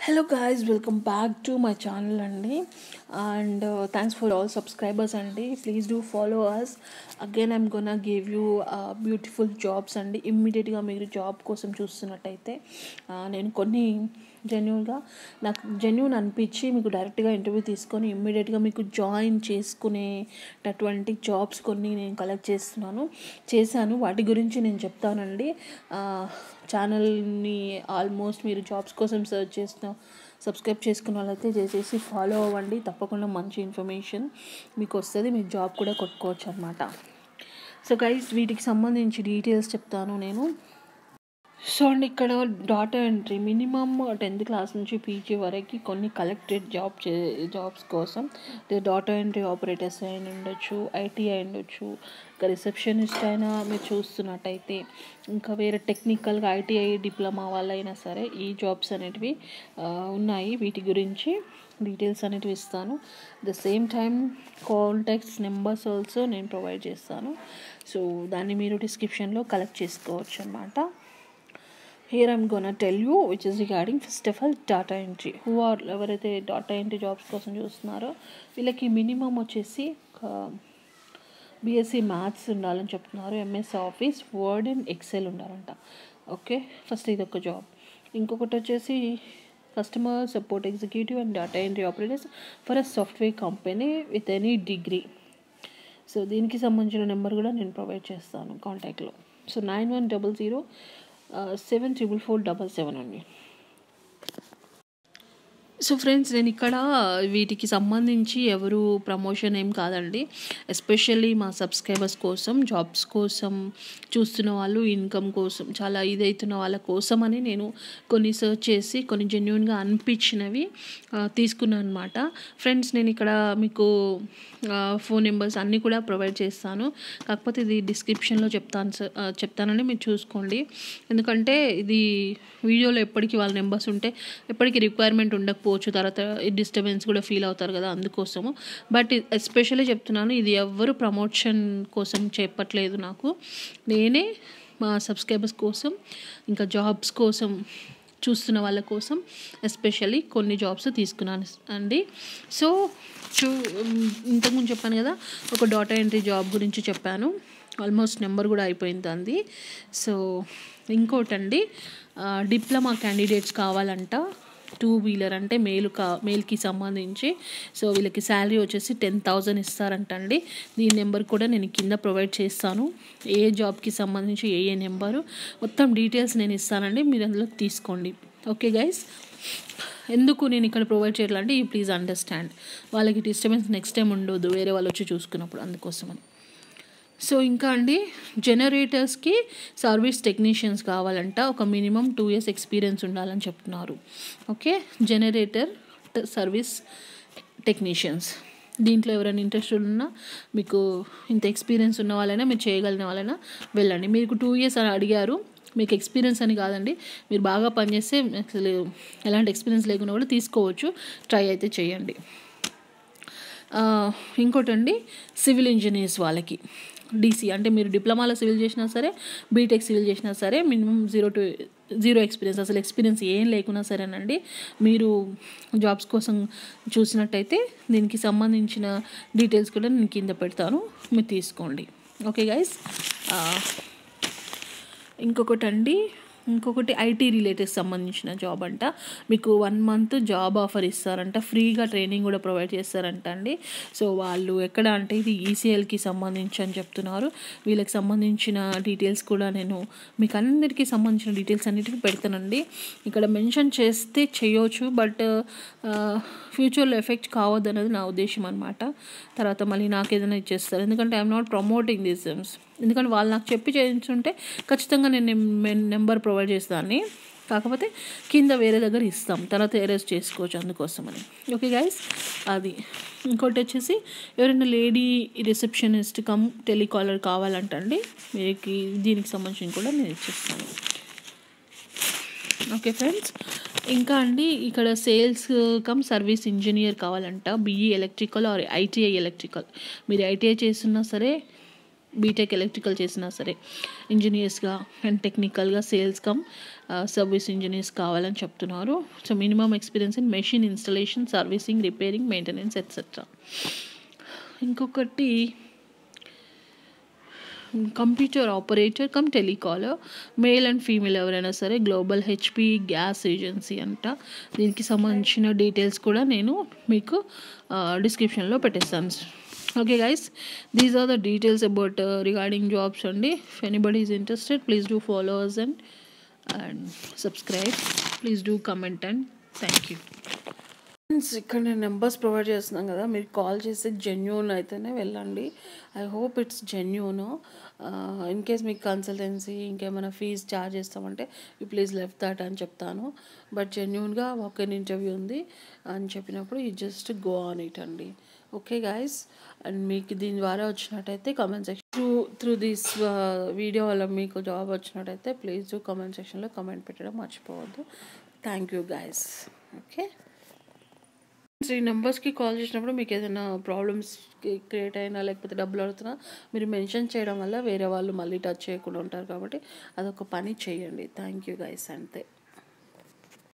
hello guys welcome back to my channel అండి and thanks for all subscribers అండి please do follow us again I'm gonna give you beautiful jobs అండి ఇమ్మీడియట్గా మీరు job కోసం చూస్తున్నట్టయితే uh, నేను కొన్ని జెన్యున్గా నాకు జెన్యున్ అనిపించి మీకు డైరెక్ట్గా ఇంటర్వ్యూ తీసుకొని ఇమ్మీడియట్గా మీకు జాయిన్ చేసుకునేటటువంటి జాబ్స్ కొన్ని నేను కలెక్ట్ చేస్తున్నాను చేశాను వాటి గురించి నేను చెప్తానండి ఛానల్ని ఆల్మోస్ట్ మీరు జాబ్స్ కోసం సెర్చ్ చేసిన సబ్స్క్రైబ్ చేసుకున్న వాళ్ళైతే చేసేసి ఫాలో అవ్వండి తప్పకుండా మంచి ఇన్ఫర్మేషన్ మీకు వస్తుంది మీరు జాబ్ కూడా కొట్టుకోవచ్చు అనమాట సో గైస్ వీటికి సంబంధించి డీటెయిల్స్ చెప్తాను నేను సో అండి ఇక్కడ data entry minimum tenth class నుంచి పీజీ వరకు కొన్ని కలెక్టెడ్ జాబ్ చే జాబ్స్ కోసం డాటా ఎంట్రీ ఆపరేటర్స్ అయిన ఉండొచ్చు ఐటీ అయి ఉండొచ్చు ఇంకా రిసెప్షనిస్ట్ అయినా మీరు చూస్తున్నట్టయితే ఇంకా వేరే టెక్నికల్గా ఐటీఐ డిప్లొమా వాళ్ళైనా సరే ఈ జాబ్స్ అనేటివి ఆ, ఉన్నాయి వీటి గురించి డీటెయిల్స్ అనేటివి ఇస్తాను the same time contacts numbers also నేను ప్రొవైడ్ చేస్తాను సో దాన్ని మీరు డిస్క్రిప్షన్లో కలెక్ట్ చేసుకోవచ్చు అనమాట here I'm gonna tell you which is regarding first of all data entry who are ఎవరైతే డాటా ఎంట్రీ జాబ్స్ కోసం చూస్తున్నారో వీళ్ళకి మినిమం వచ్చేసి బీఎస్సీ మ్యాథ్స్ ఉండాలని చెప్తున్నారు MS office word and excel ఉండాలంట ఓకే ఫస్ట్ ఇది ఒక జాబ్ ఇంకొకటి వచ్చేసి customer support executive and data entry operators for a software company with any degree so దీనికి సంబంధించిన నెంబర్ కూడా నేను ప్రొవైడ్ చేస్తాను కాంటాక్ట్లో so nine one double zero seven triple four double seven అండి సో ఫ్రెండ్స్ నేను ఇక్కడ వీటికి సంబంధించి ఎవరు ప్రమోషన్ ఏం కాదండి ఎస్పెషల్లీ మా సబ్స్క్రైబర్స్ కోసం జాబ్స్ కోసం చూస్తున్న వాళ్ళు ఇన్కమ్ కోసం చాలా ఇదవుతున్న వాళ్ళ కోసం అని నేను కొన్ని సెర్చ్ చేసి కొన్ని జెన్యున్గా అనిపించినవి ఆ, తీసుకున్నాను అనమాట ఫ్రెండ్స్ నేను ఇక్కడ మీకు ఫోన్ నెంబర్స్ అన్నీ కూడా ప్రొవైడ్ చేస్తాను కాకపోతే ఇది డిస్క్రిప్షన్లో చెప్తాను సార్ ఆ, చెప్తానండి మీరు చూసుకోండి ఎందుకంటే ఇది వీడియోలో ఎప్పటికీ వాళ్ళ నెంబర్స్ ఉంటే ఎప్పటికీ రిక్వైర్మెంట్ ఉండకపోవచ్చు తర్వాత డిస్టర్బెన్స్ కూడా ఫీల్ అవుతారు కదా అందుకోసము బట్ ఎస్పెషల్లీ చెప్తున్నాను ఇది ఎవ్వరు ప్రమోషన్ కోసం చెప్పట్లేదు నాకు నేనే మా సబ్స్క్రైబర్స్ కోసం ఇంకా జాబ్స్ కోసం చూస్తున్న వాళ్ళ కోసం ఎస్పెషల్లీ కొన్ని జాబ్స్ తీసుకున్నాను అండి సో చూ ఇంతకుముందు చెప్పాను కదా ఒక డాటా ఎంట్రీ జాబ్ గురించి చెప్పాను ఆల్మోస్ట్ నెంబర్ కూడా అయిపోయింది అంది సో ఇంకోటండి డిప్లొమా క్యాండిడేట్స్ కావాలంట టూ వీలర్ అంటే మేలు కా మేల్కి సంబంధించి సో వీళ్ళకి శాలరీ వచ్చేసి టెన్ థౌజండ్ ఇస్తారంటండి దీని నెంబర్ కూడా నేను కింద ప్రొవైడ్ చేస్తాను ఏ జాబ్కి సంబంధించి ఏ ఏ నెంబరు మొత్తం డీటెయిల్స్ నేను ఇస్తానండి మీరు అందులో తీసుకోండి ఓకే గైస్ ఎందుకు నేను ఇక్కడ ప్రొవైడ్ చేయాలంటే ఈ ప్లీజ్ అండర్స్టాండ్ వాళ్ళకి డిస్టర్బెన్స్ నెక్స్ట్ టైం ఉండదు వేరే వాళ్ళు వచ్చి చూసుకున్నప్పుడు అందుకోసమని సో ఇంకా అండి జనరేటర్స్కి సర్వీస్ టెక్నీషియన్స్ కావాలంట ఒక మినిమం టూ ఇయర్స్ ఎక్స్పీరియన్స్ ఉండాలని చెప్తున్నారు ఓకే జనరేటర్ సర్వీస్ టెక్నీషియన్స్ దీంట్లో ఎవరైనా ఇంట్రెస్టెడ్ ఉన్నా మీకు ఇంత ఎక్స్పీరియన్స్ ఉన్న వాళ్ళైనా మీరు చేయగలిగిన వాళ్ళైనా వెళ్ళండి మీకు టూ ఇయర్స్ అని అడిగారు మీకు ఎక్స్పీరియన్స్ అని కాదండి మీరు బాగా పనిచేస్తే అసలు ఎలాంటి ఎక్స్పీరియన్స్ లేకుండా కూడా తీసుకోవచ్చు ట్రై అయితే చేయండి ఆ, ఇంకోటండి సివిల్ ఇంజనీర్స్ వాళ్ళకి డీసీ అంటే మీరు డిప్లొమాలో సివిల్ చేసినా సరే బీటెక్ సివిల్ చేసినా సరే minimum zero to zero experience అసలు ఎక్స్పీరియన్స్ ఏం లేకున్నా సరేనండి మీరు జాబ్స్ కోసం చూసినట్టయితే దీనికి సంబంధించిన డీటెయిల్స్ కూడా నేను కింద పెడతాను మీరు తీసుకోండి ఓకే గైస్ ఇంకొకటి అండి ఇంకొకటి ఐటీ రిలేటెడ్ సంబంధించిన జాబ్ అంట మీకు వన్ మంత్ జాబ్ ఆఫర్ ఇస్తారంట ఫ్రీగా ట్రైనింగ్ కూడా ప్రొవైడ్ చేస్తారంట అండి సో వాళ్ళు ఎక్కడ అంటే ఇది ఈసీఎల్కి సంబంధించి అని చెప్తున్నారు వీళ్ళకి సంబంధించిన డీటెయిల్స్ కూడా నేను మీకు అందరికీ సంబంధించిన డీటెయిల్స్ అన్నిటికీ పెడతానండి ఇక్కడ మెన్షన్ చేస్తే చేయొచ్చు బట్ ఫ్యూచర్లో ఎఫెక్ట్ కావద్దు అనేది నా ఉద్దేశం అనమాట తర్వాత మళ్ళీ నాకు ఏదైనా ఇచ్చేస్తారు ఎందుకంటే I'm not promoting these gyms ఎందుకంటే వాళ్ళు నాకు చెప్పి చేయించుంటే ఖచ్చితంగా నేను నెంబర్ ప్రొవైడ్ చేస్తాను కాకపోతే కింద వేరే దగ్గర ఇస్తాం తర్వాత ఎరేజ్ చేసుకోవచ్చు అందుకోసమని ఓకే గైస్ అది ఇంకోటి వచ్చేసి ఎవరైనా లేడీ రిసెప్షనిస్ట్ కమ్ టెలికాలర్ కావాలంటండి మీకు దీనికి సంబంధించి కూడా నేను ఇచ్చేస్తాను ఓకే ఫ్రెండ్స్ ఇంకా అండి ఇక్కడ సేల్స్ కమ్ సర్వీస్ ఇంజనీర్ కావాలంట BE electrical or ITI electrical మీరు ఐటీఐ చేస్తున్నా సరే బీటెక్ ఎలక్ట్రికల్ చేసినా సరే ఇంజనీర్స్గా అండ్ టెక్నికల్గా సేల్స్ కమ్ సర్వీస్ ఇంజనీర్స్ కావాలని చెప్తున్నారు so minimum experience in machine installation servicing repairing maintenance etcetera ఇంకొకటి computer operator cum telecaller male and female ఎవరైనా సరే గ్లోబల్ హెచ్పి గ్యాస్ ఏజెన్సీ అంట దీనికి సంబంధించిన డీటెయిల్స్ కూడా నేను మీకు డిస్క్రిప్షన్లో పెట్టేస్తాను okay guys these are the details about regarding jobs అండి if anybody is interested please do followers and and subscribe please do comment and thank you friends ఇక్కడ నేను నెంబర్స్ ప్రొవైడ్ చేస్తున్నాం కదా మీరు కాల్ చేస్తే జెన్యూన్ అయితేనే వెళ్ళండి I hope it's genuine in case మీకు కన్సల్టెన్సీ ఇంకేమైనా ఫీజ్ ఛార్జ్ చేస్తామంటే యూ ప్లీజ్ లెఫ్ట్ దట్ అని చెప్తాను బట్ జెన్యూన్గా ఒక ఇంటర్వ్యూ ఉంది అని చెప్పినప్పుడు you just go on it అండి ఓకే గాయస్ అండ్ మీకు దీని ద్వారా వచ్చినట్టయితే comment section through through this video వల్ల మీకు జాబ్ వచ్చినట్టయితే ప్లీజ్ కామెంట్ సెక్షన్లో కామెంట్ పెట్టడం మర్చిపోవద్దు thank you guys okay three నెంబర్స్కి కాల్ చేసినప్పుడు మీకు ఏదైనా ప్రాబ్లమ్స్ క్రియేట్ అయినా లేకపోతే డబ్బులు అడుగుతున్నా మీరు మెన్షన్ చేయడం వల్ల వేరే వాళ్ళు మళ్ళీ టచ్ చేయకుండా ఉంటారు కాబట్టి అదొక పని చేయండి థ్యాంక్ యూ గైస్ అంతే